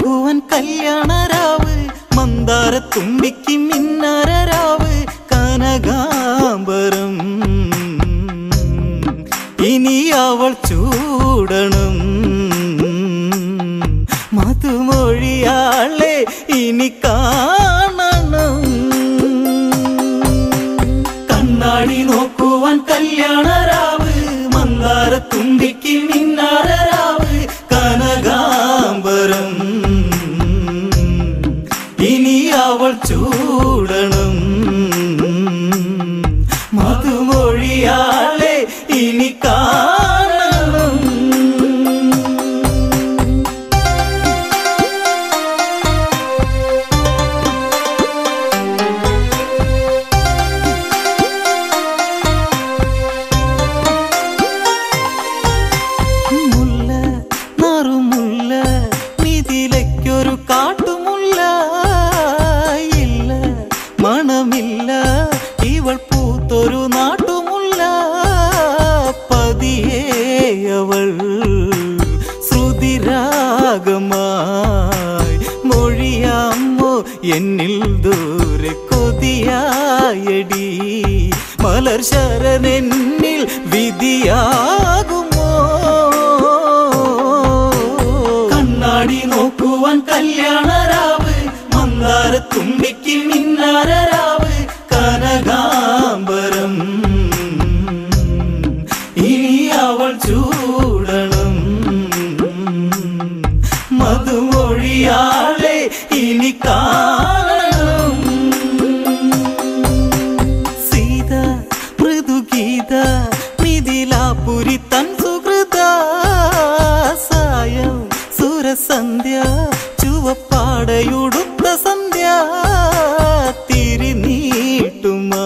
നോക്കുവൻ കല്യാണരാവ് മന്ദാര തുമ്പിക്ക് മിന്നാരരാവ് കനകാംബരം ഇനി അവൾ ചൂടണം മധുമൊഴിയാളെ ഇനി കാണണം കണ്ണാടി നോക്കുവാൻ കല്യാണരാവ് മന്ദാര തുമ്പിക്ക് മിന്നാരരാവ് കനകാംബരം ഇനി അവൾ ചൂടണം മധുമൊഴിയാളെ ഇനി കാണണം മുല്ല നറുമുല്ല നിതിലയ്ക്കൊരു കാട്ടുമുല്ല ഇല്ല മണമില്ല ഇവൾ പൂത്തൊരു നാട്ടുമുല്ല പതിയെ അവൾ ശ്രുതിരാഗമായി മൊഴിയാമോ എന്നിൽ ദൂരെ കൊതിയായടി മലർ ശരണെന്നിൽ വിധിയാകുമോ കണ്ണാടി നോക്കുവാൻ കല്യാണരാവ് മന്ദാര തുമ്പിക്ക് മിന്നാരരാവ് കനകാംബരം ഇനി അവൾ ചൂടണം മധുമൊഴിയാളെ ഇനി കാണണം സീത മൃദുഗീത മിഥിലാപുരി തൻ സുഹൃത സായം സുരസന്ധ്യ ചുവപ്പാടയുടുത്ത സന്ധ്യ തിരിനീട്ടുമാ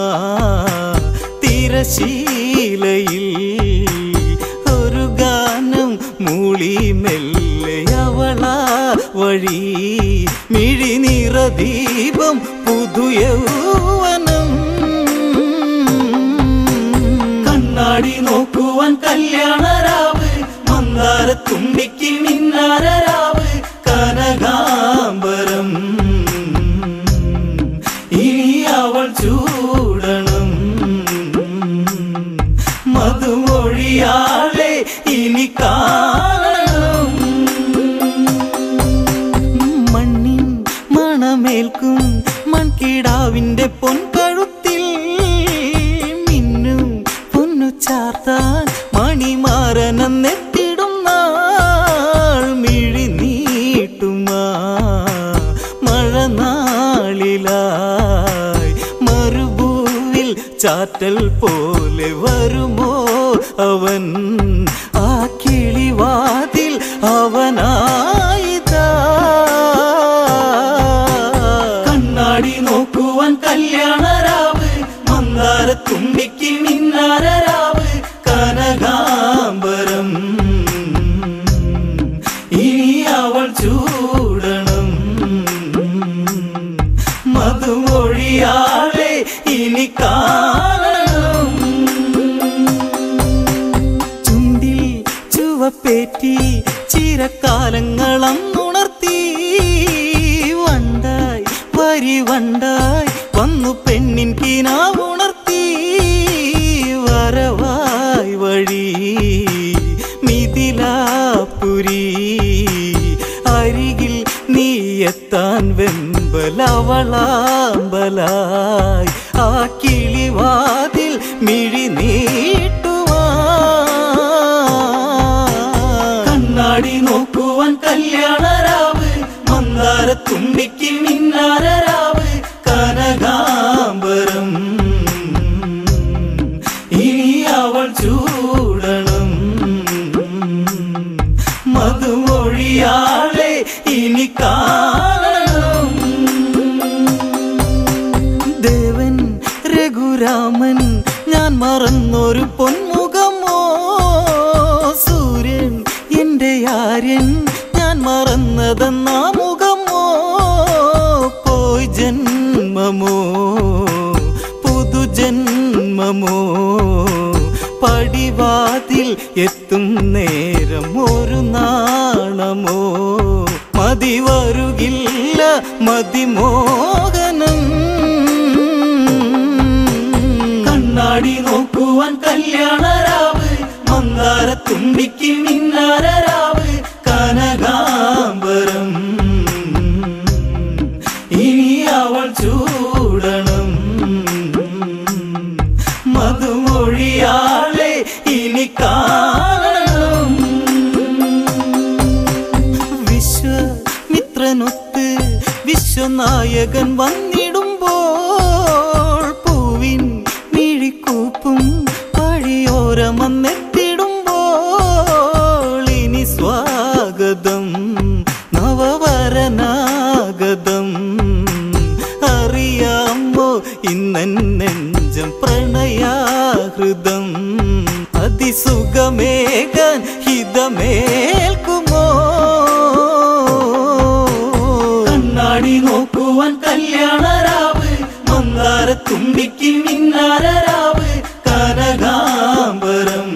തിരശീലയിൽ ഒരു ഗാനം മൂളി മെല്ലെ അവളാ വഴി മിഴിനിറ ദീപം പുതുയൗവനം കണ്ണാടി നോക്കുവാൻ കല്യാണരാവ് മന്ദാര തുമ്പിക്ക് മിന്നാരരാവ് കനകാംബരം ഇനി അവൾ ചൂടണം മധുമൊഴിയാളെ ഇനി കാണണം മണ്ണിൻ മണമേൽക്കും മൺകിടാവിന്റെ പൊൻകഴുത്തിൽ മിന്നും പൊന്നു ചാർത്താൻ മണിമാരനെത്തിടും നാൾ മിഴി നീട്ടുമാ മഴനാളിലായി മറുഭൂവിൽ ചാറ്റൽ പോലെ വരുമോ അവൻ ആ കിളിവാതിൽ അവനായിതാ കണ്ണാടി നോക്കുവാൻ കല്യാണരാവ് മന്ദാര തുമ്പിക്ക് മിന്നാരരാവ് കനകാംബരം ഇനി അവൾ ചൂടണം മധുമൊഴിയാളെ ഇനി കാണണം ചുണ്ടിൽ ചുവപ്പേറ്റി ചിരക്കാലങ്ങളന്നുണർത്തി വണ്ടായി വരി വണ്ടായി വന്നു പെണ്ണിൻ കിനാവുണർത്തി വരവായി വഴി മിഥിലാപുരി അരികിൽ നീ എത്താൻ വെമ്പലവളാമ്പലായി ആ കിളിവാതിൽ മിഴി നീട്ടുവാൻ കണ്ണാടി നോക്കുവാൻ കല്യാണരാവ് മന്ദാര തുമ്പിക്ക് മിന്നാരരാവ് കനകാംബരം ഇനി അവൾ ചൂടണം മധുമൊഴിയാളെ ഇനി കാണണം ദേവൻ രഘുരാമൻ ഞാൻ മറന്നൊരു പൊന്മുഖമോ സൂര്യൻ എന്റെ ആര്യൻ ഞാൻ മറന്നതെന്നാ മുഖമോ പോയി ജന്മമോ പുതുജന്മമോ പടിവാതിൽ എത്തും നേരം ഒരു നാണമോ കൊതി വരുകില്ല മതിമോഹനം കണ്ണാടി നോക്കുവാൻ കല്യാണരാവ് മന്ദാര തുമ്പിക്ക് മിന്നാരരാവ് കനകാംബരം ഇനി അവൾ ചൂടണം മധുമൊഴിയാളെ ഇനി കാണണം വിശ്വമിത്രനൊത്ത് വിശ്വനായകൻ വന്നിടുമ്പോൾ പൂവിൻ മിഴിക്കൂപ്പും വഴിയോരമന്നെത്തിടുമ്പോൾ ഇനി സ്വാഗതം നവവരനാഗതം അറിയാമോ ഇന്നൻ നെഞ്ചം പ്രണയാഹൃതം അതിസുഖമേകാൻ ഹിതമേൽക്കുമോ കണ്ണാടി നോക്കുവാൻ കല്യാണരാവ് മന്ദാര തുമ്പിക്ക് മിന്നാരരാവ് കനകാംബരം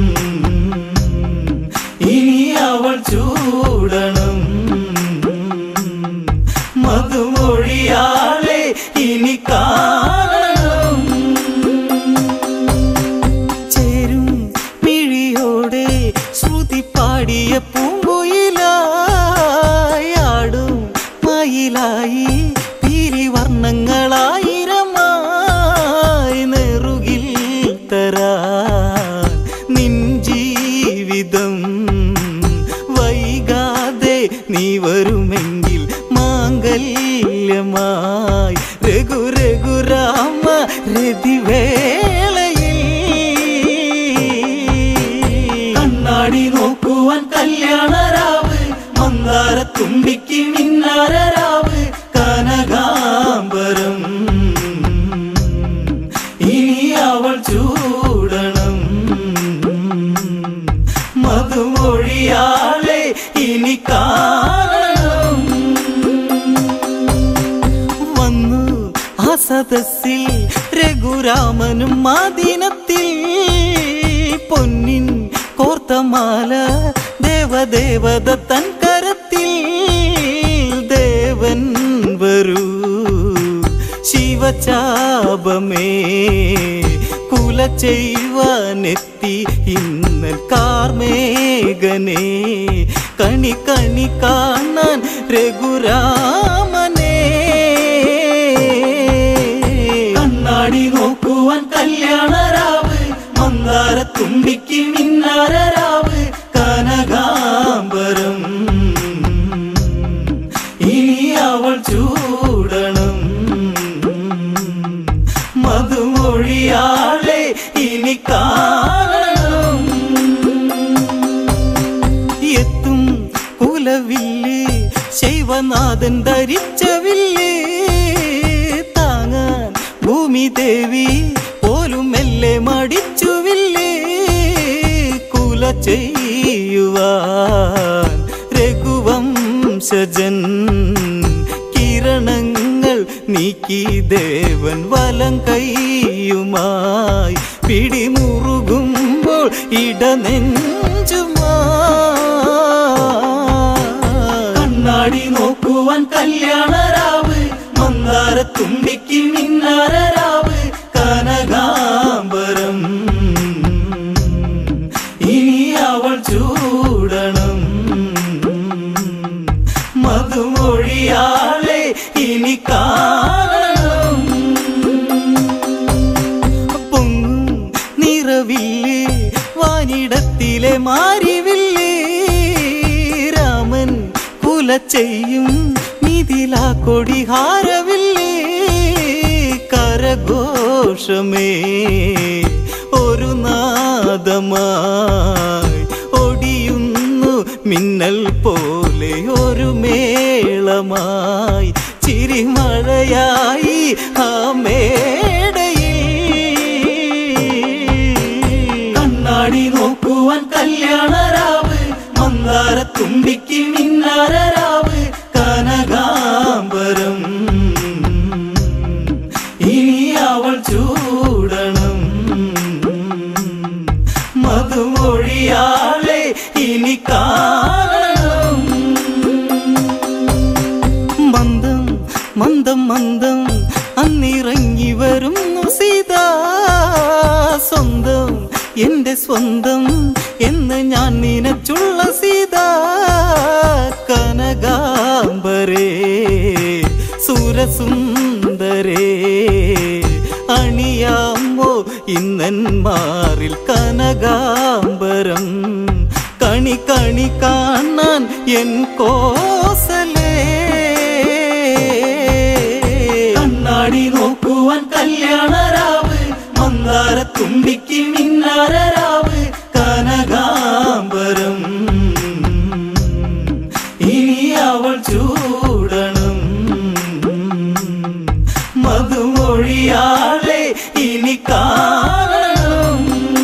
ഇനി അവൾ ചൂടണം മധുമൊഴിയാളെ ഇനി കാണണം ചേരും മിഴിയോടെ ശ്രുതി പാടിയ പൂങ്കുയിലായാടും മയിലായി പിരിവർണ്ണങ്ങളായിരമായി നെറുകിൽ തരാൻ നിൻ ജീവിതം വൈകാതെ നീ വരുമെങ്കിൽ മാംഗല്യമായി രഘു രഘുരാമ രതിവേളയിൽ കണ്ണാടി നോക്കുവാൻ കല്യാണരാവ് മന്ദാര തുമ്പിക്ക് മിന്നാരരാവ് കനകാംബരം ഇനി അവൾ ചൂടണം മധുമൊഴിയാളെ ഇനി കാണണം വന്നു ആ സദസ്സിൽ രഘുരാമനും മാദിനത്തിൽ പൊന്നിൻ കോർത്തമാല ദേവദേവത തൻ കരത്തിൽ ദേവൻ വരൂ ശിവചാപമേ കുല ചെയ്യുവാനെത്തി ഇന്നൽ കാർമേഘനെ കണി കണി കാണാൻ രഘുരാമനെ കണ്ണാടി നോക്കുവാൻ കല്യാണരാവ് മന്ദാര തുമ്പിക്ക് മിന്നാരരാവ് കനകാംബരം ഇനി അവൾ ചൂടണം മധുമൊഴിയാളെ ഇനി കാണണം എത്തും കുലവില്ല് ശൈവനാഥൻ ധരിച്ച വില്ല് താങ്ങാൻ ഭൂമി ദേവി പോലും മെല്ലെ മടിച്ചു വില്ല് കുല ചെയ്യുവാൻ രഘുവംശജൻ കിരണങ്ങൾ നീക്കി ദേവൻ വലം കൈയുമായി പിടിമുറുകുമ്പോൾ ഇടനെഞ്ചുമായി കണ്ണാടി നോക്കുവാൻ കല്യാണരാവ് മന്ദാര തുമ്പിക്ക് മിന്നാരരാവ് കനകാംബരം ഇനി അവൾ ചൂടണം മധുമൊഴിയാളെ ഇനി കാണണം പൊങ്ങും നിറവില്ലേ വാനിടത്തിലെ മാരിവില്ലേ രാമൻ കുല ചെയ്യും മിഥിലാ കൊടിഹാരവില്ലേ കരഘോഷമേ ഒരു നാദമായി ഒടിയുന്നു മിന്നൽ പോലെ ഒരു മേളമായി ചിരിമഴയായി ആ മേടയിൽ കണ്ണാടി നോക്കുവാൻ കല്യാണരാവ് മന്ദാര തുമ്പിക്ക് മിന്നാരരാവ് കനകാംബരം ഇനി അവൾ ചൂടണം മധുമൊഴിയാളെ ഇനി കാണണം മന്ദം മന്ദം മന്ദം അന്നിറങ്ങി വരുന്നു സീത സ്വന്തം എന്റെ സ്വന്തം എന്ന് ഞാൻ നിനച്ചുള്ള സീത കനകാംബരേ സുരസുന്ദരേ അണിയാമോ ഇന്നന്മാറിൽ കനകാംബരം കണി കണി കാണാൻ എൻ കോസലേ കണ്ണാടി നോക്കുവാൻ കല്യാണരാവ് മന്ദാര തുമ്പിക്ക് മിന്നാരരാവ് കനകാംബരം ഇനി അവൾ ചൂടണം മധുമൊഴിയാളെ ഇനി കാണണം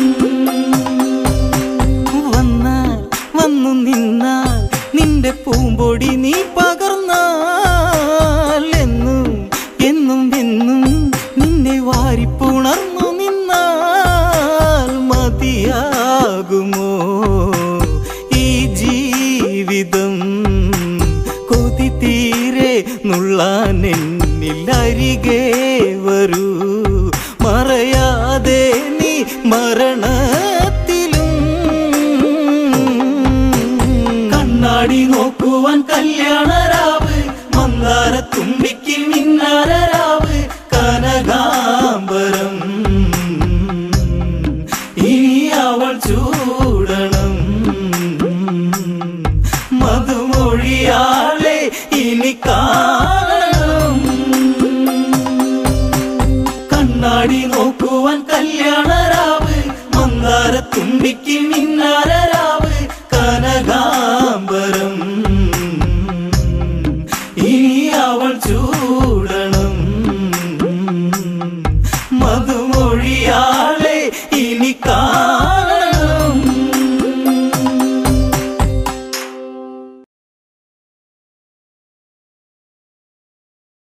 വന്നാൽ വന്നു നിന്നാൽ നിന്റെ പൂമ്പൊടി നീ പകർന്നാൽ എന്നും എന്നും എന്നും നിന്നെ വാരിപ്പുണർന്നു നിന്നാൽ മതിയാകുമോ ഈ ജീവിതം കൊതി തീരെ നുള്ളാൻ എന്നിൽ അരികെ വരൂ മറയാതെ നീ മരണത്തിലും കണ്ണാടി നോക്കുവാൻ കല്യാണരാവ് മന്ദാര തുമ്പിക്ക് മിന്നാരരാവ് കനകാംബരം ഇനി അവൾ ചൂടണം മധുമൊഴിയാളെ ഇനി കാണണം കണ്ണാടി നോക്കുവാൻ കല്യാണരാവ് മന്ദാര തുമ്പിക്ക് മിന്നാരരാവ് കനകാംബരം ഇനി അവൾ ചൂടണം മധുമൊഴിയാളെ ഇനി കാണണം